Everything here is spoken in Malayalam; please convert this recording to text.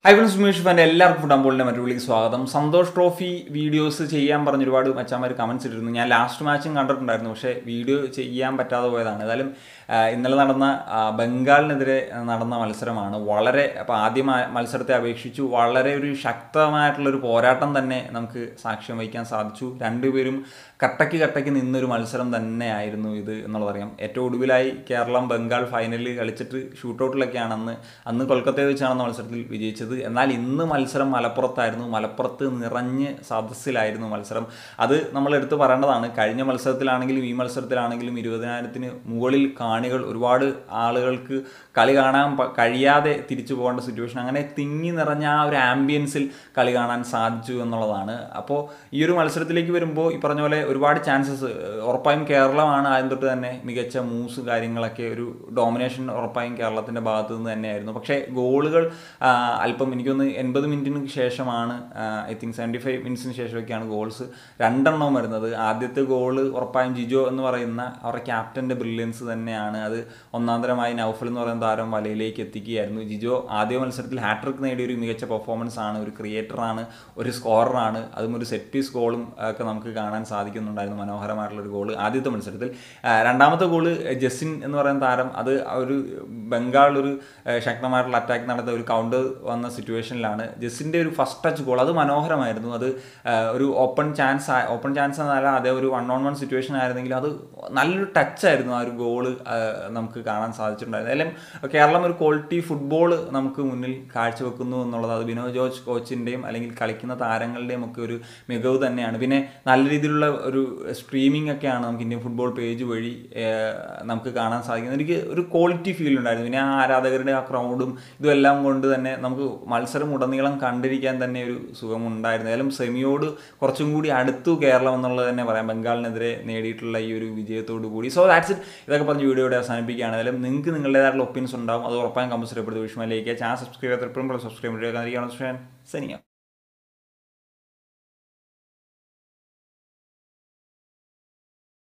ഹൈ ഫ്രണ്ട്സ് സുമേഷ് ഫാൻ്റെ എല്ലാവർക്കും ഫുട്ബോളിൻ്റെ മറ്റുള്ളിലേക്ക് സ്വാഗതം സന്തോഷ് ട്രോഫി വീഡിയോസ് ചെയ്യാൻ പറഞ്ഞ് ഒരുപാട് മച്ചാന്മാർ കമൻസ് ഇട്ടിരുന്നു ഞാൻ ലാസ്റ്റ് മാച്ചും കണ്ടിട്ടുണ്ടായിരുന്നു പക്ഷേ വീഡിയോ ചെയ്യാൻ പറ്റാതെ പോയതാണ് ഏതായാലും ആ, ഇന്നലെ നടന്ന ആ, ബംഗാളിനെതിരെ നടന്ന മത്സരമാണ് വളരെ അപ്പോൾ ആദ്യ മ- മത്സരത്തെ അപേക്ഷിച്ചു വളരെ ഒരു ശക്തമായിട്ടുള്ളൊരു പോരാട്ടം തന്നെ നമുക്ക് സാക്ഷ്യം വഹിക്കാൻ സാധിച്ചു രണ്ടുപേരും കട്ടയ്ക്ക് കട്ടയ്ക്ക് നിന്നൊരു മത്സരം തന്നെയായിരുന്നു ഇത് എന്നുള്ളതറിയാം ഏറ്റവും ഒടുവിലായി കേരളം ബംഗാൾ ഫൈനലിൽ കളിച്ചിട്ട് ഷൂട്ടൗട്ടിലൊക്കെയാണ് അന്ന് അന്ന് കൊൽക്കത്തയിൽ വെച്ചാണ് അന്ന് മത്സരത്തിൽ വിജയിച്ചത് എന്നാൽ ഇന്ന് മത്സരം മലപ്പുറത്തായിരുന്നു മലപ്പുറത്ത് നിറഞ്ഞ് സദസ്സിലായിരുന്നു മത്സരം അത് നമ്മൾ എടുത്തു പറയേണ്ടതാണ് കഴിഞ്ഞ മത്സരത്തിലാണെങ്കിലും ഈ മത്സരത്തിലാണെങ്കിലും ഇരുപതിനായിരത്തിന് മുകളിൽ കാണികൾ ഒരുപാട് ആളുകൾക്ക് കളി കാണാൻ പ- കഴിയാതെ തിരിച്ചു പോകേണ്ട സിറ്റുവേഷൻ അങ്ങനെ തിങ്ങി നിറഞ്ഞ ആ ഒരു ആംബിയൻസിൽ കളി കാണാൻ സാധിച്ചു എന്നുള്ളതാണ് അപ്പോൾ ഈ ഒരു മത്സരത്തിലേക്ക് വരുമ്പോൾ ഈ പറഞ്ഞ പോലെ ഒരുപാട് ചാൻസസ് ഉറപ്പായും കേരളമാണ് ആദ്യം തൊട്ട് തന്നെ മികച്ച മൂസ് കാര്യങ്ങളൊക്കെ ഒരു ഡോമിനേഷൻ ഉറപ്പായും കേരളത്തിൻ്റെ ഭാഗത്തു നിന്ന് തന്നെയായിരുന്നു പക്ഷേ ഗോളുകൾ ആ, അല്പം എനിക്കൊന്ന് എൺപത് മിനിറ്റിന് ശേഷമാണ് ഐ തിങ്ക് സെവൻറ്റി ഫൈവ് മിനിറ്റ്സിന് ശേഷമൊക്കെയാണ് ഗോൾസ് രണ്ടെണ്ണം വരുന്നത് ആദ്യത്തെ ഗോള് ഉറപ്പായും ജിജോ എന്ന് പറയുന്ന അവരുടെ ക്യാപ്റ്റൻ്റെ ബ്രില്യൻസ് തന്നെയാണ് അത് ഒന്നാന്തരമായി നൗഫൽ എന്ന് പറയുന്ന താരം വലയിലേക്ക് എത്തിക്കുകയായിരുന്നു ജിജോ ആദ്യ മത്സരത്തിൽ ഹാട്രിക് നേടിയ ഒരു മികച്ച പെർഫോമൻസ് ആണ് ഒരു ക്രിയേറ്ററാണ് ഒരു സ്കോററാണ് അതും ഒരു സെറ്റ് പീസ് ഗോളും ഒക്കെ നമുക്ക് കാണാൻ സാധിക്കുന്നുണ്ടായിരുന്നു മനോഹരമായിട്ടുള്ള ഒരു ഗോള് ആദ്യത്തെ മത്സരത്തിൽ ആ, രണ്ടാമത്തെ ഗോള് ജസിൻ എന്ന് പറയുന്ന താരം അത് ഒരു ബംഗാൾ ഒരു ആ, ശക്തമായിട്ടുള്ള അറ്റാക്ക് നടത്തിയ ഒരു കൗണ്ടർ വന്ന സിറ്റുവേഷനിലാണ് ജസിൻ്റെ ഒരു ഫസ്റ്റ് ടച്ച് ഗോൾ അത് മനോഹരമായിരുന്നു അത് ആ, ഒരു ഓപ്പൺ ചാൻസ് ഓപ്പൺ ചാൻസ് എന്നല്ല അതേ ഒരു വൺ ഓൺ വൺ സിറ്റുവേഷൻ ആയിരുന്നെങ്കിൽ അത് നല്ലൊരു ടച്ച് ആയിരുന്നു ആ ഒരു ഗോള് നമുക്ക് കാണാൻ സാധിച്ചിട്ടുണ്ടായിരുന്നു ഏതായാലും കേരളം ഒരു ക്വാളിറ്റി ഫുട്ബോൾ നമുക്ക് മുന്നിൽ കാഴ്ചവെക്കുന്നു എന്നുള്ളത് അത് വിനോദ് ജോർജ് കോച്ചിൻ്റെയും അല്ലെങ്കിൽ കളിക്കുന്ന താരങ്ങളുടെയും ഒക്കെ ഒരു മികവ് തന്നെയാണ് പിന്നെ നല്ല രീതിയിലുള്ള ഒരു സ്ട്രീമിംഗ് ഒക്കെയാണ് നമുക്ക് ഇന്ത്യൻ ഫുട്ബോൾ പേജ് വഴി ഏഹ്, നമുക്ക് കാണാൻ സാധിക്കുന്നത് എനിക്ക് ഒരു ക്വാളിറ്റി ഫീൽ ഉണ്ടായിരുന്നു പിന്നെ ആ ആരാധകരുടെ ആ ക്രൗഡും ഇതും എല്ലാം കൊണ്ട് തന്നെ നമുക്ക് മത്സരം ഉടനീളം കണ്ടിരിക്കാൻ തന്നെ ഒരു സുഖമുണ്ടായിരുന്നു ഏതായാലും സെമിയോട് കുറച്ചും കൂടി അടുത്തു കേരളം എന്നുള്ളത് തന്നെ പറയാം ബംഗാളിനെതിരെ നേടിയിട്ടുള്ള ഈ ഒരു വിജയത്തോടു കൂടി സോ ദാറ്റ്സ് ഇറ്റ് ഇതൊക്കെ പറഞ്ഞ് വീഡിയോയുടെ അവസാനിപ്പിക്കുകയാണ് ഏതായാലും നിങ്ങൾക്ക് നിങ്ങളുടേതായിട്ടുള്ള ഒപ്പീനിയൻസ് ഉണ്ടാവും അത് ഉറപ്പായും കമ്പൽസറി പെടുത്തി വിഷമയിലേക്ക് ചാനൽ സബ്സ്ക്രൈബ് ചെയ്യാത്ത എപ്പോഴും സബ്സ്ക്രൈബ് ചെയ്യുക സനിയ